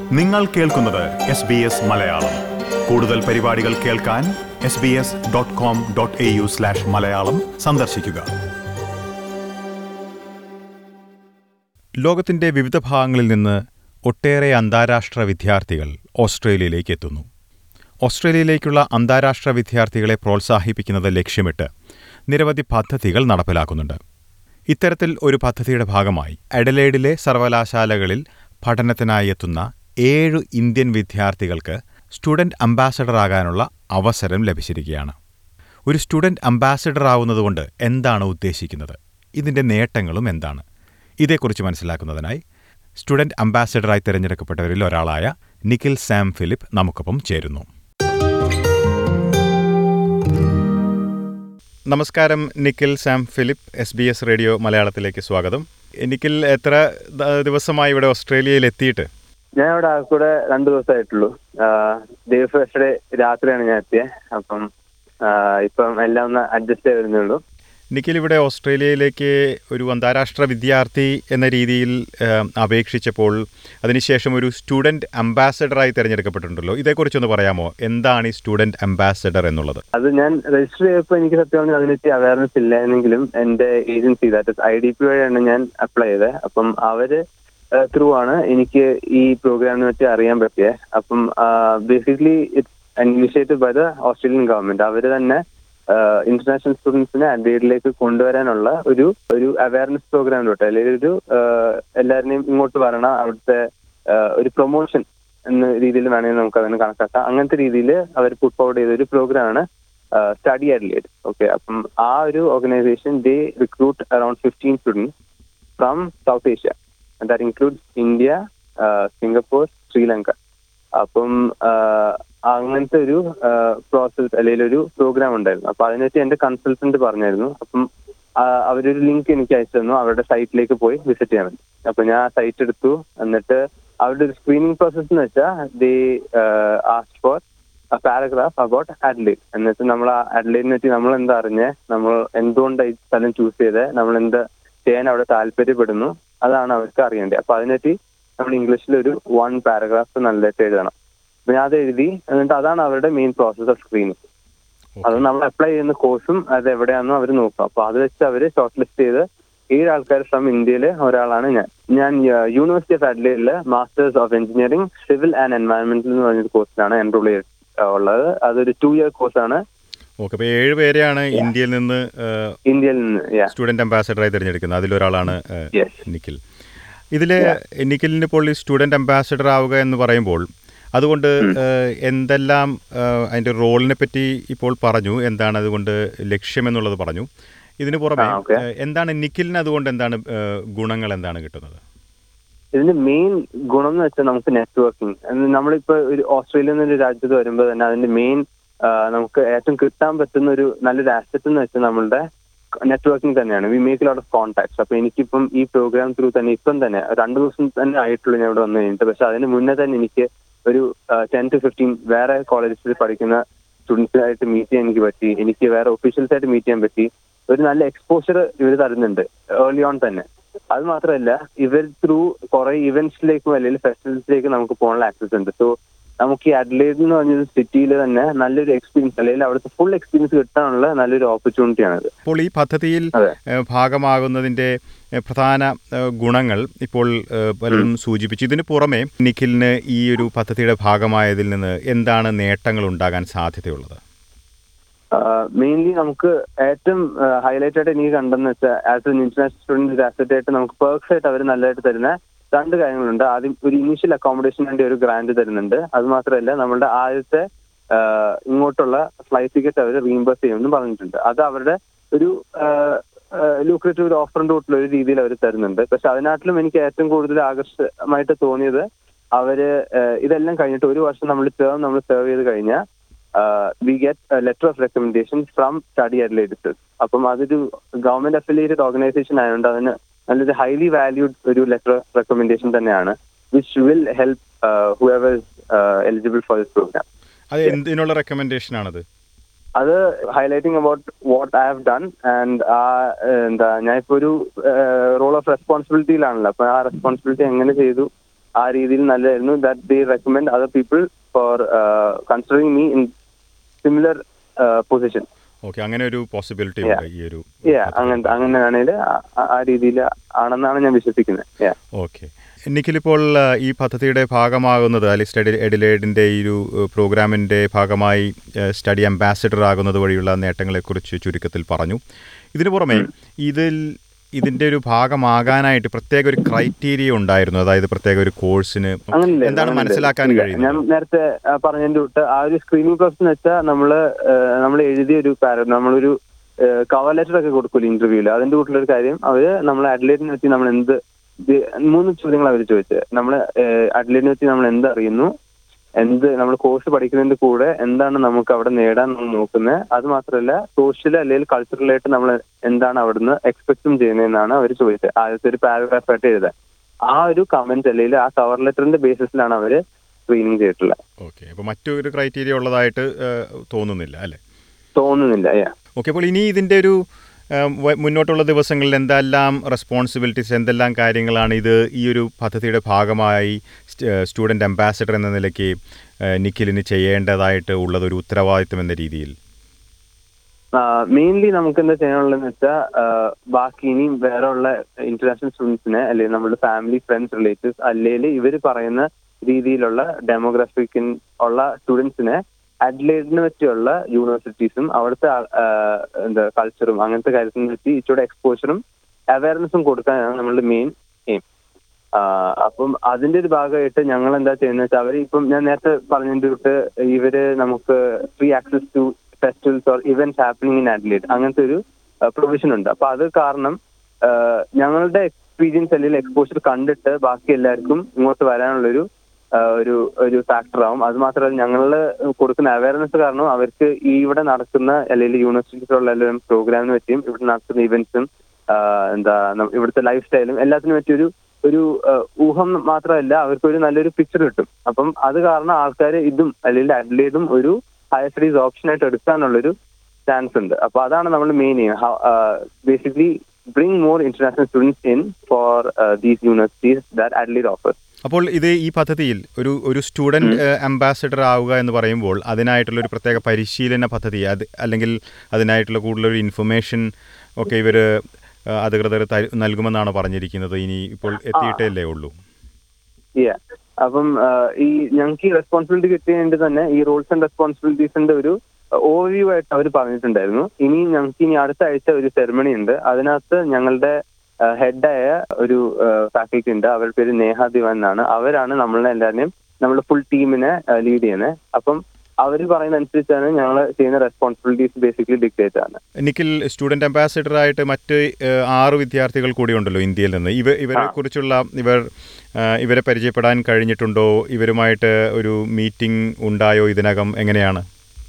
നിങ്ങൾ കേൾക്കുന്നത് S B S Malayalam കൂടുതൽ പരിപാടികൾ കേൾക്കാൻ S B S dot com dot A U slash Malayalam സന്ദർശിക്കുക ലോകത്തിന്റെ വിവിധ ഭാഗങ്ങളിൽ നിന്ന് ഒട്ടേറെ അന്താരാഷ്ട്ര വിദ്യാർത്ഥികൾ ഓസ്ട്രേലിയയിലേക്ക് എത്തുന്നു ഓസ്ട്രേലിയയിലേക്കുള്ള അന്താരാഷ്ട്ര വിദ്യാർത്ഥികളെ പ്രോത്സാഹിപ്പിക്കുന്നത് ലക്ഷ്യമിട്ട് നിരവധി പദ്ധതികൾ നടപ്പിലാക്കുന്നുണ്ട് ഇത്തരത്തിൽ ഒരു പദ്ധതിയുടെ ഭാഗമായി അഡലേഡിലെ സർവകലാശാലകളിൽ പഠനത്തിനായി എത്തുന്ന ഏഴ് ഇന്ത്യൻ വിദ്യാർത്ഥികൾക്ക് സ്റ്റുഡന്റ് അംബാസഡർ ആകാനുള്ള അവസരം ലഭിച്ചിരിക്കുകയാണ് ഒരു സ്റ്റുഡന്റ് അംബാസഡർ ആവുന്നതുകൊണ്ട് എന്താണ് ഉദ്ദേശിക്കുന്നത് ഇതിന്റെ നേട്ടങ്ങളും എന്താണ് ഇതേക്കുറിച്ച് മനസ്സിലാക്കുന്നതിനായി സ്റ്റുഡന്റ് അംബാസഡറായി തിരഞ്ഞെടുക്കപ്പെട്ടവരിൽ ഒരാളായ നിഖിൽ സാം ഫിലിപ്പ് നമുക്കൊപ്പം ചേരുന്നു നമസ്കാരം Nikhil Sam Philip S B S radio മലയാളത്തിലേക്ക് സ്വാഗതം നിഖിൽ എത്ര ദ- ദിവസമായി ഇവിടെ ഓസ്ട്രേലിയയിൽ എത്തിയിട്ട് ഞാൻ ഇവിടെ കൂടെ രണ്ടു ദിവസമായിട്ടുള്ളൂ ഡേ ഫസ്റ്റ് രാത്രിയാണ് ഞാൻ എത്തിയത് അപ്പം ആ, ഇപ്പം എല്ലാം ഒന്ന് അഡ്ജസ്റ്റ് ചെയ്ത് വരുന്നേ ഉള്ളൂ നിഖിൽ ഇവിടെ ഓസ്ട്രേലിയയിലേക്ക് ഒരു അന്താരാഷ്ട്ര വിദ്യാർത്ഥി എന്ന രീതിയിൽ ഏഹ്, അപേക്ഷിച്ചപ്പോൾ അതിനുശേഷം ഒരു സ്റ്റുഡന്റ് അംബാസഡറായി തിരഞ്ഞെടുക്കപ്പെട്ടിട്ടുണ്ടല്ലോ ഇതേക്കുറിച്ചൊന്ന് പറയാമോ എന്താണ് ഈ സ്റ്റുഡന്റ് അംബാസഡർ എന്നുള്ളത് അത് ഞാൻ രജിസ്റ്റർ ചെയ്തപ്പോൾ എനിക്ക് സത്യം പറഞ്ഞാൽ അതിനെപ്പറ്റി അവയർനെസ് ഇല്ലായിരുന്നെങ്കിലും എന്റെ agency that I D P വഴിയാണ് ഞാൻ അപ്ലൈ ചെയ്തത് അപ്പം അവര് ത്രൂ ആണ് എനിക്ക് ഈ പ്രോഗ്രാമിനെ പറ്റി അറിയാൻ പറ്റിയത് അപ്പം basically it's initiative by the Australian government അവര് തന്നെ ഇന്റർനാഷണൽ സ്റ്റുഡൻസിനെ അഡ്വൈഡിലേക്ക് കൊണ്ടുവരാനുള്ള ഒരു ഒരു അവയർനെസ് പ്രോഗ്രാമിലോട്ട് അല്ലെങ്കിൽ ഒരു ആഹ് എല്ലാവരുടെയും ഇങ്ങോട്ട് വരണം അവിടുത്തെ ആഹ് ഒരു പ്രൊമോഷൻ എന്ന രീതിയിൽ വേണമെങ്കിൽ നമുക്ക് അതിനെ കണക്കാക്കാം അങ്ങനത്തെ രീതിയിൽ അവർ പുട്ട് ഫോർവേഡ് ചെയ്ത ഒരു പ്രോഗ്രാമാണ് സ്റ്റഡി അഡ്ലേഡ് ഓക്കെ അപ്പം ആ ഒരു organisation they recruit around fifteen students from South Asia that includes India Singapore Sri Lanka അപ്പം ആഹ് അങ്ങനത്തെ ഒരു പ്രോസസ് അല്ലെങ്കിൽ ഒരു പ്രോഗ്രാം ഉണ്ടായിരുന്നു അപ്പൊ അതിനെപ്പറ്റി എന്റെ കൺസൾട്ടന്റ് പറഞ്ഞായിരുന്നു അപ്പം ആഹ് അവരൊരു ലിങ്ക് എനിക്ക് അയച്ചു തന്നു അവരുടെ സൈറ്റിലേക്ക് പോയി വിസിറ്റ് ചെയ്യാൻ വേണ്ടി അപ്പൊ ഞാൻ ആ സൈറ്റ് എടുത്തു എന്നിട്ട് അവരുടെ ഒരു സ്ക്രീനിങ് പ്രോസസ് എന്ന് വെച്ചാൽ they asked for paragraph about Adelaide എന്നിട്ട് നമ്മൾ ആ അഡ്ലൈഡിനെ പറ്റി നമ്മൾ എന്താ അറിഞ്ഞേ നമ്മൾ എന്തുകൊണ്ടാണ് ഈ സ്ഥലം ചൂസ് ചെയ്തത് നമ്മൾ എന്ത് ചെയ്യാൻ അവിടെ താല്പര്യപ്പെടുന്നു അതാണ് അവർക്ക് അറിയേണ്ടത് അപ്പൊ അതിനെപ്പറ്റി നമ്മൾ ഇംഗ്ലീഷിൽ ഒരു വൺ പാരഗ്രാഫ് നല്ലതായിട്ട് എഴുതണം അപ്പൊ ഞാൻ അത് എഴുതി എന്നിട്ട് അതാണ് അവരുടെ മെയിൻ പ്രോസസ് ഓഫ് സ്ക്രീനിങ് അത് നമ്മൾ അപ്ലൈ ചെയ്യുന്ന കോഴ്സും അത് എവിടെയാണെന്നും അവർ നോക്കും അപ്പൊ അത് വെച്ച് അവർ ഷോർട്ട് ലിസ്റ്റ് ചെയ്ത് ഏഴ് ആൾക്കാർ ഫ്രം ഇന്ത്യയിലെ ഒരാളാണ് ഞാൻ ഞാൻ യൂണിവേഴ്സിറ്റി ഓഫ് അഡ്ലൈഡിൽ masters of engineering civil and environmental എന്ന് പറഞ്ഞൊരു കോഴ്സിലാണ് എൻറോൾ ചെയ്ത് ഉള്ളത് അതൊരു ടു ഇയർ കോഴ്സാണ് ഓക്കെ അപ്പോൾ ഏഴ് പേരെയാണ് ഇന്ത്യയിൽ നിന്ന് ഇന്ത്യയിൽ നിന്ന് yeah. സ്റ്റുഡന്റ് അംബാസഡറായി തിരഞ്ഞെടുക്കുന്നത് അതിലൊരാളാണ് ഏഹ്, Yes. നിഖിൽ ഇതിൽ നിഖിലിന് ഇപ്പോൾ ഈ സ്റ്റുഡന്റ് അംബാസഡർ ആവുക എന്ന് പറയുമ്പോൾ അതുകൊണ്ട് ഏഹ്, എന്തെല്ലാം ഏഹ്, അതിന്റെ റോളിനെ പറ്റി ഇപ്പോൾ പറഞ്ഞു എന്താണ് അതുകൊണ്ട് ലക്ഷ്യം എന്നുള്ളത് പറഞ്ഞു ഇതിന് പുറമെ ആ, okay. ഏഹ്, എന്താണ് നിഖിലിന് അതുകൊണ്ട് എന്താണ് ഏഹ്, ഗുണങ്ങൾ എന്താണ് കിട്ടുന്നത് ഇതിന്റെ മെയിൻ ഗുണം എന്ന് വെച്ചാൽ നമുക്ക് നെറ്റ്വർക്കിംഗ് നമ്മളിപ്പോ ഒരു ഓസ്ട്രേലിയ എന്നൊരു രാജ്യത്ത് വരുമ്പോൾ തന്നെ അതിന്റെ മെയിൻ നമുക്ക് ഏറ്റവും കിട്ടാൻ പറ്റുന്ന ഒരു നല്ലൊരു ആസറ്റ് എന്ന് വെച്ചാൽ നമ്മളുടെ നെറ്റ്വർക്കിംഗ് തന്നെയാണ് we make lot of contacts അപ്പൊ എനിക്കിപ്പം ഈ പ്രോഗ്രാം ത്രൂ തന്നെ ഇപ്പം തന്നെ രണ്ടു ദിവസം തന്നെ ആയിട്ടുള്ളൂ ഞാൻ ഇവിടെ വന്നു കഴിഞ്ഞിട്ട് പക്ഷെ അതിന് മുന്നേ തന്നെ എനിക്ക് ഒരു ടെൻ ടു ഫിഫ്റ്റീൻ വേറെ കോളേജസിൽ പഠിക്കുന്ന സ്റ്റുഡൻസിനായിട്ട് മീറ്റ് ചെയ്യാൻ എനിക്ക് പറ്റി എനിക്ക് വേറെ ഒഫീഷ്യൽസ് ആയിട്ട് മീറ്റ് ചെയ്യാൻ പറ്റി ഒരു നല്ല എക്സ്പോഷർ ഇവർ തരുന്നുണ്ട് ഏർലി ഓൺ തന്നെ അത് മാത്രമല്ല ഇവർ ത്രൂ കുറെ ഇവന്റ്സിലേക്കും അല്ലെങ്കിൽ ഫെസ്റ്റിവൽസിലേക്കും നമുക്ക് പോകാനുള്ള ആക്സസ് ഉണ്ട് സോ നമുക്ക് ഈ അഡ്ലേഡ് എന്ന് പറഞ്ഞൊരു സിറ്റിയിൽ തന്നെ നല്ലൊരു എക്സ്പീരിയൻസ് അല്ലെങ്കിൽ അവിടുത്തെ ഫുൾ എക്സ്പീരിയൻസ് കിട്ടാനുള്ള നല്ലൊരു ഓപ്പർച്യൂണിറ്റിയാണിത് അപ്പോൾ ഈ പദ്ധതിയിൽ അതെ. ഏഹ്, ഭാഗമാകുന്നതിന്റെ ഏഹ്, പ്രധാന ഏഹ്, ഗുണങ്ങൾ ഇപ്പോൾ ഏഹ്, പലരും സൂചിപ്പിച്ചു ഇതിന് പുറമെ നിഖിലിന് ഈ ഒരു പദ്ധതിയുടെ ഭാഗമായതിൽ നിന്ന് എന്താണ് നേട്ടങ്ങൾ ഉണ്ടാകാൻ സാധ്യതയുള്ളത് മെയിൻലി നമുക്ക് ഏറ്റവും ഹൈലൈറ്റ് ആയിട്ട് എനിക്ക് കണ്ടെന്ന് വെച്ചാൽ as an international student asset ആയിട്ട് നമുക്ക് പേർക്സ് ആയിട്ട് അവർ നല്ലതായിട്ട് തരുന്ന രണ്ട് കാര്യങ്ങളുണ്ട് ആദ്യം ഒരു ഇനീഷ്യൽ അക്കോമഡേഷൻ വേണ്ടി ഒരു ഗ്രാന്റ് തരുന്നുണ്ട് അത് മാത്രമല്ല നമ്മളുടെ ആദ്യത്തെ ആ, ഇങ്ങോട്ടുള്ള ഫ്ലൈറ്റ് ടിക്കറ്റ് അവർ റീംബേഴ്സ് ചെയ്യുമെന്ന് പറഞ്ഞിട്ടുണ്ട് അത് അവരുടെ ഒരു ലൂക്രേറ്റീവ് ഒരു ഓഫറിന്റെ കൂട്ടുള്ള ഒരു രീതിയിൽ അവർ തരുന്നുണ്ട് പക്ഷെ അതിനാട്ടിലും എനിക്ക് ഏറ്റവും കൂടുതൽ ആകർഷമായിട്ട് തോന്നിയത് അവര് ആ, ഇതെല്ലാം കഴിഞ്ഞിട്ട് ഒരു വർഷം നമ്മൾ ടേം നമ്മൾ സെർവ് ചെയ്ത് കഴിഞ്ഞാൽ we get letter of recommendation from study Adelaiders അപ്പം അതൊരു ഗവൺമെന്റ് അഫിലിയേറ്റഡ് ഓർഗനൈസേഷൻ ആയതുകൊണ്ട് അതിന് നല്ലൊരു ഹൈലി വാല്യൂഡ് ഒരു ലെറ്റർ ഓഫ് റെക്കമെൻഡേഷൻ തന്നെയാണ് which will help however eligible for this program അത് എന്തിനുള്ള റെക്കമെൻഡേഷൻ ആണത് അത് highlighting about what I have done and ആ എന്താ ഞാൻ ഇപ്പൊ ഒരു റോൾ ഓഫ് റെസ്പോൺസിബിലിറ്റിയിലാണല്ലോ അപ്പൊ ആ റെസ്പോൺസിബിലിറ്റി എങ്ങനെ ചെയ്തു ആ രീതിയിൽ നല്ലതായിരുന്നു that they recommend other people for considering me in similar position okay അങ്ങനെ ഒരു പോസിബിലിറ്റി Yeah. ഉണ്ട് ഈ ഒരു അങ്ങനത്തെ അങ്ങനെയാണെങ്കിൽ ആ രീതിയിൽ ആണെന്നാണ് ഞാൻ വിശ്വസിക്കുന്നത് Yeah. ഓക്കെ നിഖിലിപ്പോൾ ആ, ഈ പദ്ധതിയുടെ ഭാഗമാകുന്നത് അല്ലെങ്കിൽ സ്റ്റഡി എഡിലേഡിൻ്റെ ഈ ഒരു ഏഹ്, പ്രോഗ്രാമിൻ്റെ ഭാഗമായി ഏഹ്, സ്റ്റഡി അംബാസിഡർ ആകുന്നത് വഴിയുള്ള നേട്ടങ്ങളെക്കുറിച്ച് ചുരുക്കത്തിൽ പറഞ്ഞു ഇതിനു പുറമെ ഇതിൽ ഇതിൻ്റെ ഒരു ഭാഗമാകാനായിട്ട് പ്രത്യേക ഒരു ക്രൈറ്റീരിയ ഉണ്ടായിരുന്നു അതായത് പ്രത്യേക ഒരു കോഴ്സിന് അങ്ങനെയില്ല, എന്താണ് അങ്ങനെയില്ല. മനസ്സിലാക്കാൻ ഇല്ല. കഴിയുന്നത് ഞാൻ നേരത്തെ ആ, പറഞ്ഞതിന്റെ തൊട്ട് ആ ഒരു സ്ക്രീനിങ് പ്രോസസ് എന്ന് വെച്ചാൽ നമ്മള് നമ്മൾ എഴുതിയ ഒരു പാര നമ്മളൊരു കവർ ലെറ്റർ ഒക്കെ കൊടുക്കൂല ഇന്റർവ്യൂല് അതിന്റെ കൂട്ടിലൊരു കാര്യം അവര് നമ്മൾ അഡ്ലേറ്റിനെ വെച്ച് നമ്മൾ എന്ത് ഇത് മൂന്ന് ചോദ്യങ്ങൾ അവർ ചോദിച്ചത് നമ്മൾ അഡ്ലേറ്റിനെ വെച്ച് നമ്മൾ എന്ത് അറിയുന്നു എന്ത് നമ്മൾ കോഴ്സ് പഠിക്കുന്നതിന്റെ കൂടെ എന്താണ് നമുക്ക് അവിടെ നേടാൻ നമ്മൾ നോക്കുന്നത് അത് മാത്രമല്ല സോഷ്യൽ അല്ലെങ്കിൽ കൾച്ചറലായിട്ട് നമ്മൾ എന്താണ് അവിടുന്ന് എക്സ്പെക്റ്റും ചെയ്യുന്നതെന്നാണ് അവർ ചോദിച്ചത് ആദ്യത്തെ ഒരു പാരഗ്രാഫ് ആയിട്ട് എഴുതാൻ ആ ഒരു കമന്റ് അല്ലെങ്കിൽ ആ കവർ ലെറ്ററിന്റെ ബേസിസിലാണ് അവര് സ്ക്രീനിങ് ചെയ്തിട്ടുള്ളത് ഓക്കെ അപ്പോൾ മറ്റൊരു ക്രൈറ്റീരിയ ഉള്ളതായിട്ട് ഏഹ്, തോന്നുന്നില്ല അല്ലേ തോന്നുന്നില്ല yeah. ഓക്കെ അപ്പോൾ ഇനി ഇതിൻ്റെ ഒരു ഏം, വ- മുന്നോട്ടുള്ള ദിവസങ്ങളിൽ എന്തെല്ലാം റെസ്പോൺസിബിലിറ്റീസ് എന്തെല്ലാം കാര്യങ്ങളാണ് ഇത് ഈ ഒരു പദ്ധതിയുടെ ഭാഗമായി സ്റ്റുഡൻറ് അംബാസഡർ എന്ന നിലയ്ക്ക് ഏഹ്, നിഖിലിന് ചെയ്യേണ്ടതായിട്ട് ഉള്ളത് ഒരു ഉത്തരവാദിത്വം എന്ന രീതിയിൽ മെയിൻലി നമുക്ക് എന്താ ചെയ്യാനുള്ളതെന്ന് വെച്ചാൽ ബാക്കി ഇനിയും വേറെ ഉള്ള ഇന്റർനാഷണൽ സ്റ്റുഡൻസിനെ അല്ലെങ്കിൽ നമ്മുടെ ഫാമിലി ഫ്രണ്ട്സ് റിലേറ്റീവ്സ് അല്ലെങ്കിൽ ഇവർ പറയുന്ന രീതിയിലുള്ള ഡെമോഗ്രാഫിക് ഉള്ള സ്റ്റുഡൻസിനെ അഡ്ലേഡിനെ പറ്റിയുള്ള യൂണിവേഴ്സിറ്റീസും അവിടുത്തെ ആ, ആ, എന്താ കൾച്ചറും അങ്ങനത്തെ കാര്യത്തിനെ പറ്റി ഇച്ചിരി എക്സ്പോഷറും അവയർനെസ്സും കൊടുക്കാനാണ് നമ്മളുടെ മെയിൻ എയിം അപ്പം അതിന്റെ ഒരു ഭാഗമായിട്ട് ഞങ്ങൾ എന്താ ചെയ്യുന്നത് വെച്ചാൽ അവർ ഇപ്പം ഞാൻ നേരത്തെ പറഞ്ഞതിന്റെ തൊട്ട് ഇവര് നമുക്ക് free access to festivals or events happening in Adelaide അങ്ങനത്തെ ഒരു പ്രൊവിഷൻ ഉണ്ട് അപ്പൊ അത് കാരണം ആ, ഞങ്ങളുടെ എക്സ്പീരിയൻസ് അല്ലെങ്കിൽ എക്സ്പോഷർ കണ്ടിട്ട് ബാക്കി എല്ലാവർക്കും ഇങ്ങോട്ട് വരാനുള്ളൊരു ആ, ഒരു ഒരു ഫാക്ടർ ആവും അത് മാത്രമല്ല ഞങ്ങൾ കൊടുക്കുന്ന അവയർനെസ് കാരണം അവർക്ക് ഈ ഇവിടെ നടക്കുന്ന അല്ലെങ്കിൽ യൂണിവേഴ്സിറ്റിയിലുള്ള എല്ലാവരും പ്രോഗ്രാമിനെ പറ്റിയും ഇവിടെ നടക്കുന്ന ഇവന്റ്സും എന്താ നം- ഇവിടുത്തെ ലൈഫ് സ്റ്റൈലും എല്ലാത്തിനും പറ്റിയൊരു ഒരു ആ, ഊഹം മാത്രമല്ല അവർക്ക് ഒരു നല്ലൊരു പിക്ചർ കിട്ടും അപ്പം അത് കാരണം ആൾക്കാർ ഇതും അല്ലെങ്കിൽ അഡ്ലേഡും ഒരു ഹയർ സ്റ്റഡീസ് ഓപ്ഷൻ ആയിട്ട് എടുക്കാനുള്ളൊരു ചാൻസ് ഉണ്ട് അപ്പൊ അതാണ് നമ്മൾ main basically bring more international students in for these universities that Adelaide offers അപ്പോൾ ഇത് ഈ പദ്ധതിയിൽ ഒരു ഒരു സ്റ്റുഡൻറ് അംബാസഡർ ആവുക എന്ന് പറയുമ്പോൾ അതിനായിട്ടുള്ള ഒരു പ്രത്യേക പരിശീലന പദ്ധതി അത് അല്ലെങ്കിൽ അതിനായിട്ടുള്ള കൂടുതലൊരു ഇൻഫർമേഷൻ ഒക്കെ ഇവർ അധികൃതർ തരു- നൽകുമെന്നാണ് പറഞ്ഞിരിക്കുന്നത് ഇനി ഇപ്പോൾ എത്തിയിട്ടേ ഉള്ളൂ Yeah. അപ്പം ആ, ഈ ഞങ്ങൾക്ക് ഈ റെസ്പോൺസിബിലിറ്റി കിട്ടിയതിന്റെ തന്നെ ഈ റോൾസ് ആൻഡ് റെസ്പോൺസിബിലിറ്റീസിന്റെ ഒരു ഓവർവ്യൂ ആയിട്ട് അവർ പറഞ്ഞിട്ടുണ്ടായിരുന്നു ഇനി ഞങ്ങൾക്ക് ഇനി അടുത്ത ആഴ്ച ഒരു സെറമണി ഉണ്ട് അതിനകത്ത് ഞങ്ങളുടെ ഹെഡായ ഒരു ഫാക്കൽറ്റി ഉണ്ട് അവരുടെ പേര് നേഹ ദിവാൻ എന്നാണ് അവരാണ് നമ്മളെ എല്ലാവരെയും നമ്മുടെ ഫുൾ ടീമിനെ ലീഡ് ചെയ്യുന്നത് അപ്പം അവർ പറയുന്ന അനുസരിച്ചാണ് ഞങ്ങൾ ചെയ്യുന്ന റെസ്പോൺസിബിലിറ്റീസ് ബേസിക്കലി ഡിക്റ്റേറ്റ് ആണ് നിഖിൽ സ്റ്റുഡൻറ് അംബാസിഡറായിട്ട് മറ്റ് ഏഹ്, ആറ് വിദ്യാർത്ഥികൾ കൂടിയുണ്ടല്ലോ ഇന്ത്യയിൽ നിന്ന് ഇവ ഇവരെ കുറിച്ചുള്ള ഇവർ ആ, ഇവരെ പരിചയപ്പെടാൻ കഴിഞ്ഞിട്ടുണ്ടോ ഇവരുമായിട്ട് ഒരു മീറ്റിംഗ് ഉണ്ടായോ ഇതിനകം എങ്ങനെയാണ്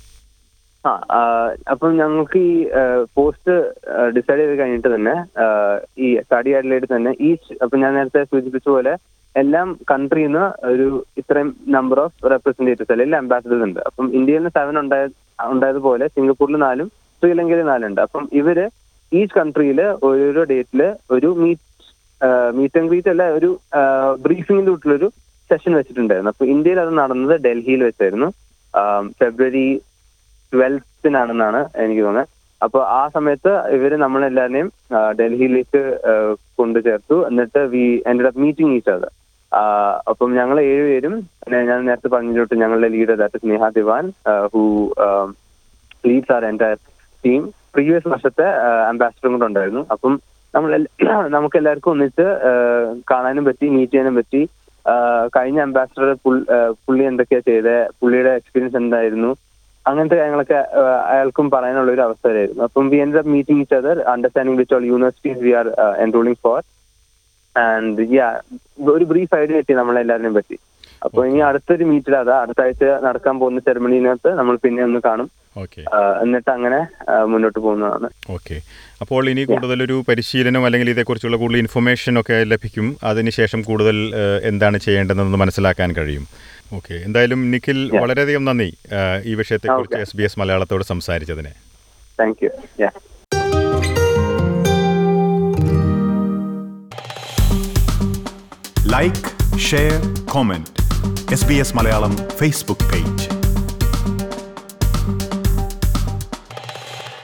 ആ ആ, അപ്പം ഞങ്ങൾക്ക് ഈ പോസ്റ്റ് ഡിസൈഡ് ചെയ്ത് കഴിഞ്ഞിട്ട് തന്നെ ആ, ഈ സ്റ്റഡി ആയിട്ട് തന്നെ ഈച്ച് അപ്പം ഞാൻ നേരത്തെ സൂചിപ്പിച്ച പോലെ എല്ലാം കൺട്രിയിൽ നിന്ന് ഒരു ഇത്രയും നമ്പർ ഓഫ് റെപ്രസെന്റേറ്റീവ്സ് അല്ലെങ്കിൽ അംബാസിഡേഴ്സ് ഉണ്ട് അപ്പം ഇന്ത്യയിൽ നിന്ന് സെവൻ ഉണ്ടായ ഉണ്ടായതുപോലെ സിംഗപ്പൂരിൽ നാലും ശ്രീലങ്കയിൽ നാലുണ്ട് അപ്പം ഇവര് ഈച്ച് കൺട്രിയിൽ ഓരോരോ ഡേറ്റിൽ ഒരു മീറ്റ് മീറ്റ് ആൻഡ് ഗ്രീറ്റ് അല്ല ഒരു ബ്രീഫിംഗിന്റെ കൂട്ടിലൊരു സെഷൻ വെച്ചിട്ടുണ്ടായിരുന്നു അപ്പൊ ഇന്ത്യയിൽ അത് നടന്നത് ഡൽഹിയിൽ വെച്ചായിരുന്നു ഫെബ്രുവരി ട്വൽത്തിനാണെന്നാണ് എനിക്ക് തോന്നുന്നത് അപ്പൊ ആ സമയത്ത് ഇവര് നമ്മളെല്ലാവരെയും ആ, ഡൽഹിയിലേക്ക് ആ, കൊണ്ടു ചേർത്തു എന്നിട്ട് വി എൻ്റെ മീറ്റിംഗ് ഈച്ച് അത് അപ്പം ഞങ്ങൾ ഏഴുപേരും പിന്നെ ഞാൻ നേരത്തെ പറഞ്ഞിട്ട് ഞങ്ങളുടെ leader that Sneha Diwan who leads our എൻ്റെ ടീം പ്രീവിയസ് വർഷത്തെ അംബാസിഡറും കൂടെ ഉണ്ടായിരുന്നു അപ്പം നമ്മൾ നമുക്ക് എല്ലാവർക്കും ഒന്നിച്ച് ആ, കാണാനും പറ്റി മീറ്റ് ചെയ്യാനും പറ്റി ആ, കഴിഞ്ഞ അംബാസിഡർ പുള്ളി എന്തൊക്കെയാ ചെയ്തത് പുള്ളിയുടെ എക്സ്പീരിയൻസ് എന്തായിരുന്നു അങ്ങനത്തെ കാര്യങ്ങളൊക്കെ ആ, അയാൾക്കും പറയാനുള്ള ഒരു അവസരമായിരുന്നു അപ്പം we end up meeting each other understanding which all universities we are enrolling for and yeah ഒരു ബ്രീഫ് ഐഡിയ കിട്ടി നമ്മളെല്ലാവരെയും പറ്റി അപ്പൊ ഇനി അടുത്തൊരു മീറ്റിൽ അതാ അടുത്ത ആഴ്ച നടക്കാൻ പോകുന്ന സെറമണിനകത്ത് നമ്മൾ പിന്നെ ഒന്ന് കാണും ഓക്കെ ആ, എന്നിട്ട് അങ്ങനെ ആ, മുന്നോട്ട് പോകുന്നതാണ് ഓക്കെ അപ്പോൾ ഇനി കൂടുതലൊരു പരിശീലനം അല്ലെങ്കിൽ ഇതേക്കുറിച്ചുള്ള കൂടുതൽ ഇൻഫർമേഷൻ ഒക്കെ ലഭിക്കും അതിനുശേഷം കൂടുതൽ ഏഹ്, എന്താണ് ചെയ്യേണ്ടതെന്ന് മനസ്സിലാക്കാൻ കഴിയും ഓക്കെ എന്തായാലും നിഖിൽ Yeah. വളരെയധികം നന്ദി ഏഹ്, ഈ വിഷയത്തെക്കുറിച്ച് Okay. എസ് ബി എസ് മലയാളത്തോട് സംസാരിച്ചതിന് thank you yeah like share comment S B S Malayalam Facebook page